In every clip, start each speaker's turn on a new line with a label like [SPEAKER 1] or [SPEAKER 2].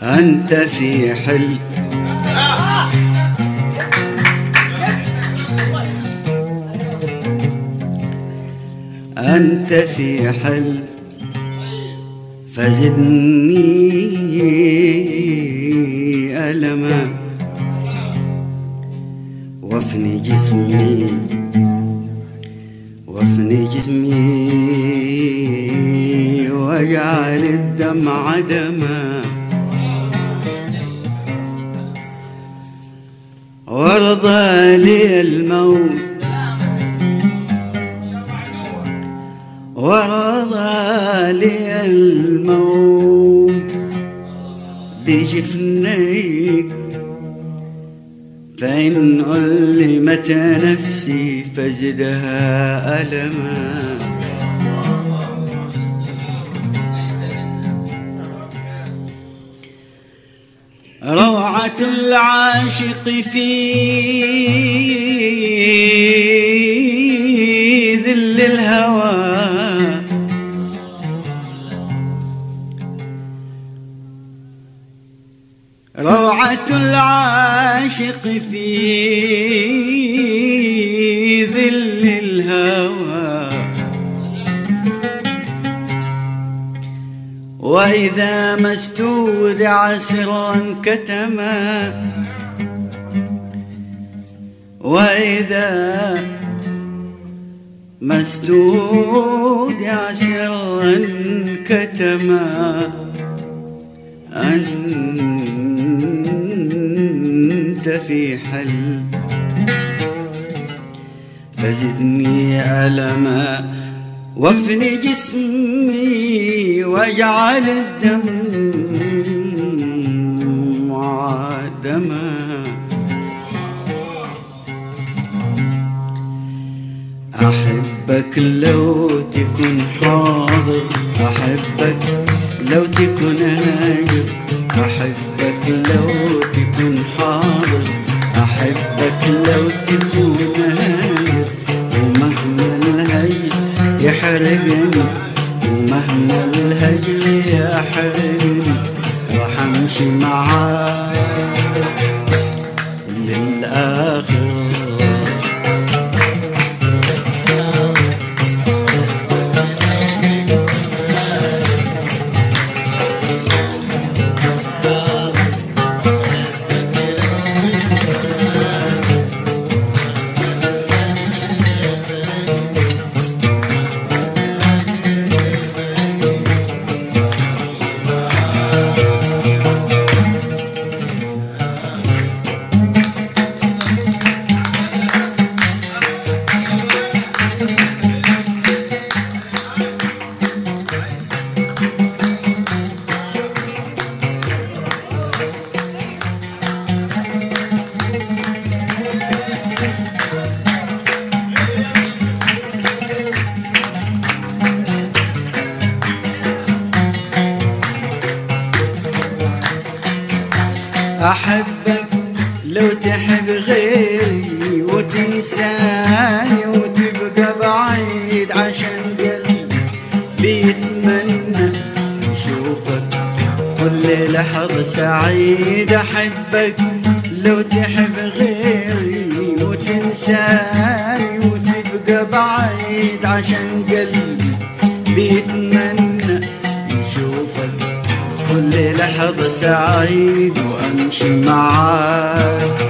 [SPEAKER 1] أنت في حل أنت في حل فزدني ألما وافني جسمي وافني جسمي واجعل الدمع دما وارضى لي الموت ورضى لي الموت بجفنيك فإن ألمت نفسي فزدها ألما روعة العاشق في ذل الهوى روعة العاشق في ذل الهوى وإذا ما استودع سرا كتما وإذا ما استودع سرا كتما أنت في حل فزدني ألما وافني جسمي واجعل الدم دما أحبك لو تكون حاضر أحبك لو تكون هاجر أحبك لو تكون حاضر أحبك لو تكون هاجر ومهما الهجر يحرقني ومهما الهجر يحرقني راح امشي معاك للآخر أحبك لو تحب غيري وتنساني وتبقى بعيد عشان قلبي بيتمنى يشوفك كل لحظة سعيد أحبك لو تحب غيري وتنساني وتبقى بعيد عشان قلبي بيتمنى يشوفك كل لحظة سعيد وأمشي معاك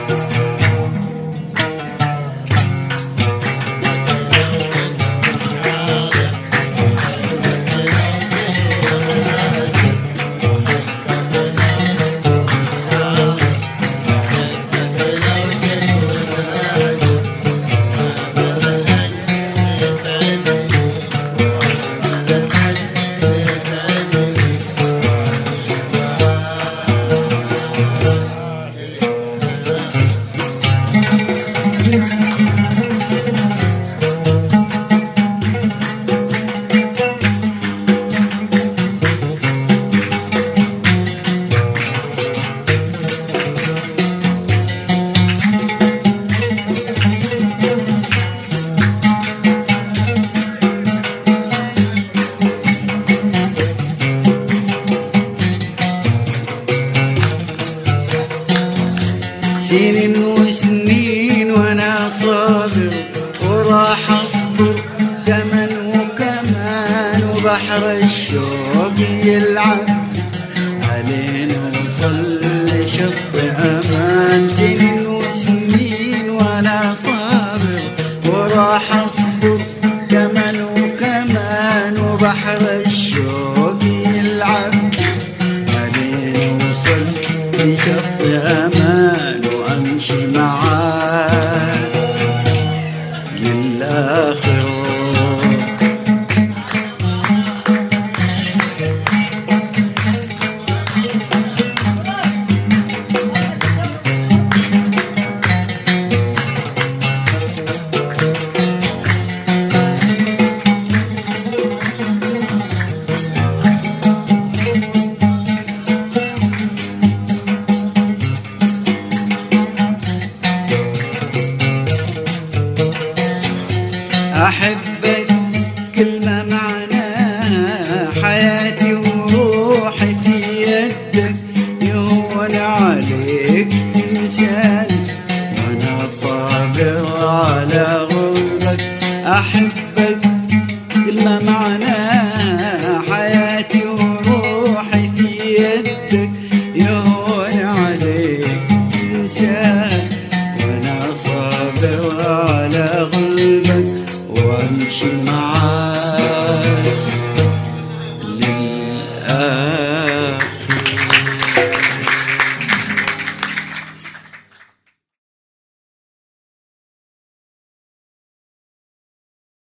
[SPEAKER 1] سنين وسنين وانا صابر وراح اصبر كمان وكمان وبحر الشوق يلعب علينا وصل لشط امان سنين وسنين وانا صابر وراح اصبر كمان وكمان وبحر الشوق يلعب علينا وصل لشط امان وامشي معاك للاخر أحب